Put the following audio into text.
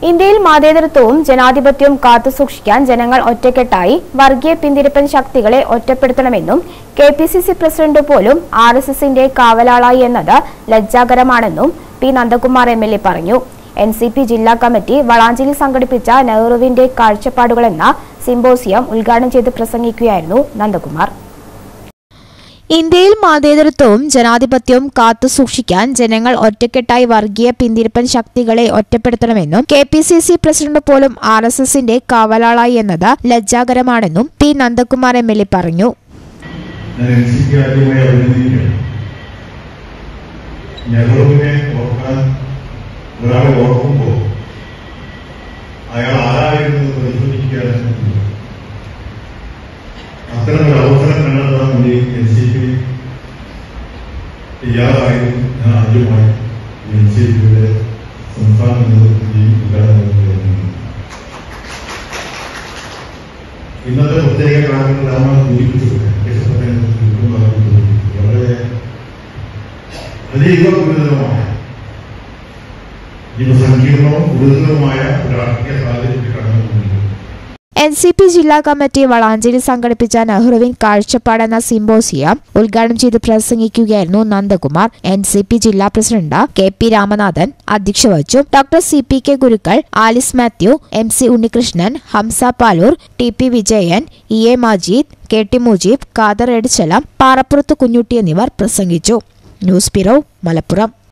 ഇന്ത്യയിൽ മതേതരത്വവും ജനാധിപത്യവും കാത്തുസൂക്ഷിക്കാൻ ജനങ്ങൾ ഒറ്റക്കെട്ടായി വർഗീയ പിന്തിരിപ്പൻ ശക്തികളെ ഒറ്റപ്പെടുത്തണമെന്നും K P C C president പോലും ആർ എസ് എസിന്റെ കാവലാളായി എന്നത് ലജ്ജാകരമാണെന്നും P Nandakumar M L A പറഞ്ഞു എൻ സി പി ജില്ലാ കമ്മിറ്റി വളാഞ്ചേരി സംഘടിപ്പിച്ച നെഹ്റുവിന്റെ കാഴ്ചപ്പാടുകളെന്ന സിംബോസിയം ഉദ്ഘാടനം ചെയ്ത് പ്രസംഗിക്കുകയായിരുന്നു നന്ദകുമാർ ഇന്ത്യയിൽ മതേതരത്വവും ജനാധിപത്യവും കാത്തുസൂക്ഷിക്കാൻ ജനങ്ങൾ ഒറ്റക്കെട്ടായി വർഗീയ പിന്തിരിപ്പൻ ശക്തികളെ ഒറ്റപ്പെടുത്തണമെന്നും K P C C president പോലും ആർ എസ് എസിന്റെ കാവലാളായി എന്നത് ലജ്ജാകരമാണെന്നും P Nandakumar M L A പറഞ്ഞു ഞാൻ എൻ സി പി ആദ്യമായി അഭിനന്ദിക്കുകയാണ് നെഹ്റുവിനെ ഓർക്കാൻ ഒരാളെ ഓർക്കുമ്പോൾ അയാൾ ആരായിരുന്നു എന്ന് പരിശോധിക്കുകയാണ് ശ്രമിക്കുന്നത് അത്തരമൊരു അവസരം കണ്ടെത്താൻ വേണ്ടി എൻ സി പി തയ്യാറായിരുന്നു ഞാൻ ആദ്യമായി എൻ സി പിയുടെ സംസ്ഥാന നേതൃത്വത്തെയും ഉദ്ഘാടനം ചെയ്യുന്നു ഇന്നത്തെ പ്രത്യേക കാലങ്ങളിൽ രാമ സൂചിപ്പിച്ചു വളരെ അതീവ ഗുരുതരമായ അതീവ സങ്കീർണവും ഗുരുതരവുമായ ഒരു രാഷ്ട്രീയ സാഹചര്യത്തിൽ കടന്നുകൊണ്ടിരിക്കുന്നു എൻ സി പി ജില്ലാ കമ്മിറ്റി വളാഞ്ചേരി സംഘടിപ്പിച്ച നെഹ്റുവിൻ കാഴ്ചപ്പാട് എന്ന സിംബോസിയം ഉദ്ഘാടനം ചെയ്ത് പ്രസംഗിക്കുകയായിരുന്നു നന്ദകുമാർ എൻ സി പി ജില്ലാ പ്രസിഡന്റ് കെ പി രാമനാഥൻ അധ്യക്ഷ വഹിച്ചു doctor C P K Gurukkal Alice Mathew M C Unnikrishnan Hamza Paloor T P Vijayan E A Majeed K T Mujeeb Khader Edichalam Parappurath Kunhutty എന്നിവർ പ്രസംഗിച്ചു ന്യൂസ് ബ്യൂറോ മലപ്പുറം